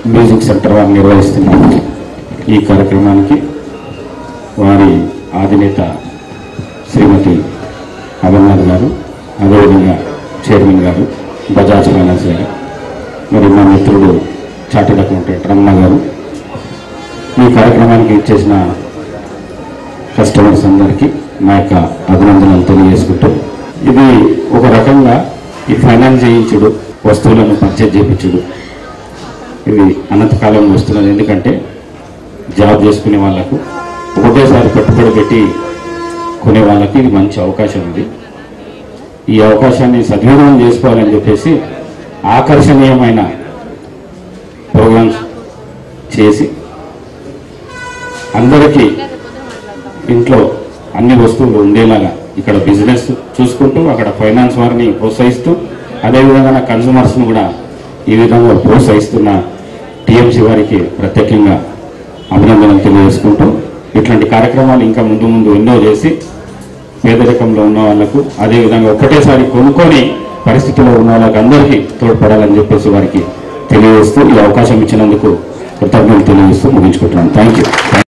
music centre వారు నిర్వహిస్తున్న ఈ కార్యక్రమానికి వారి అధినేత శ్రీమతి అమర్నాథ్ గారు అదేవిధంగా చైర్మన్ గారు బజాజ్ ఫైనాన్స్ గారు మరి మా మిత్రుడు చార్టెడ్ అకౌంటెంట్ రమణ గారు ఈ కార్యక్రమానికి ఇచ్చేసిన కస్టమర్స్ అందరికీ నా యొక్క అభినందనలు తెలియజేసుకుంటూ ఇది ఒక రకంగా ఈ ఫైనాన్స్ చేయించుడు వస్తువులను పర్చేజ్ చేయించుడు ఇది అనంతకాలం వస్తున్నది ఎందుకంటే జాబ్ చేసుకునే వాళ్ళకు ఒకటేసారి పెట్టుబడి పెట్టి కొనే వాళ్ళకి ఇది మంచి అవకాశం ఉంది ఈ అవకాశాన్ని సద్వినియోగం చేసుకోవాలని చెప్పేసి ఆకర్షణీయమైన ప్రోగ్రామ్స్ చేసి అందరికీ ఇంట్లో అన్ని వస్తువులు ఉండేలాగా ఇక్కడ బిజినెస్ చూసుకుంటూ అక్కడ ఫైనాన్స్ వారిని ప్రోత్సహిస్తూ అదేవిధంగా కన్సూమర్స్ను కూడా ఈ విధంగా ప్రోత్సహిస్తున్న టీఎంసీ వారికి ప్రత్యేకంగా అభినందనలు తెలియజేసుకుంటూ ఇట్లాంటి కార్యక్రమాలు ఇంకా ముందు ముందు ఎన్నో చేసి పేదరికంలో ఉన్న వాళ్ళకు అదేవిధంగా ఒకటేసారి కొనుక్కొని పరిస్థితిలో ఉన్న వాళ్ళకి అందరికీ తోడ్పడాలని చెప్పేసి వారికి తెలియజేస్తూ ఈ అవకాశం ఇచ్చినందుకు కృతజ్ఞతలు తెలియజేస్తూ ముగించుకుంటున్నాను థ్యాంక్ యూ